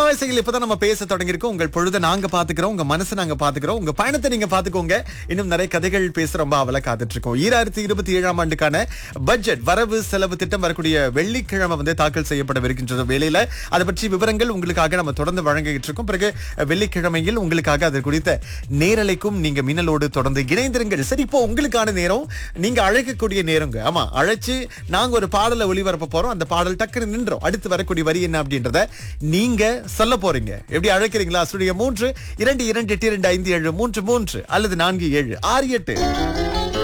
அலைவரிசைகள் இப்பதான் நம்ம பேச தொடங்கியிருக்கோம் உங்கள் பொழுதை நாங்க பாத்துக்கிறோம் உங்க மனசை நாங்க பாத்துக்கிறோம் உங்க பயணத்தை நீங்க பாத்துக்கோங்க இன்னும் நிறைய கதைகள் பேச ரொம்ப அவல காத்துட்டு இருக்கோம் ஈராயிரத்தி இருபத்தி ஏழாம் ஆண்டுக்கான பட்ஜெட் வரவு செலவு திட்டம் வரக்கூடிய வெள்ளிக்கிழமை வந்து தாக்கல் செய்யப்படவிருக்கின்ற வேளையில அதை பற்றி விவரங்கள் உங்களுக்காக நம்ம தொடர்ந்து வழங்கிட்டு இருக்கோம் பிறகு வெள்ளிக்கிழமையில் உங்களுக்காக அது குறித்த நேரலைக்கும் நீங்க மின்னலோடு தொடர்ந்து இணைந்திருங்கள் சரி இப்போ உங்களுக்கான நேரம் நீங்க அழைக்கக்கூடிய நேரங்க ஆமா அழைச்சு நாங்க ஒரு பாடலை ஒளிபரப்ப போறோம் அந்த பாடல் டக்குன்னு நின்றோம் அடுத்து வரக்கூடிய வரி என்ன அப்படின்றத நீங்க சொல்ல போறீங்க எப்படி அழைக்கிறீங்களா ஸ்டுடியோ மூன்று இரண்டு இரண்டு எட்டு இரண்டு ஐந்து ஏழு மூன்று மூன்று அல்லது நான்கு ஏழு ஆறு எட்டு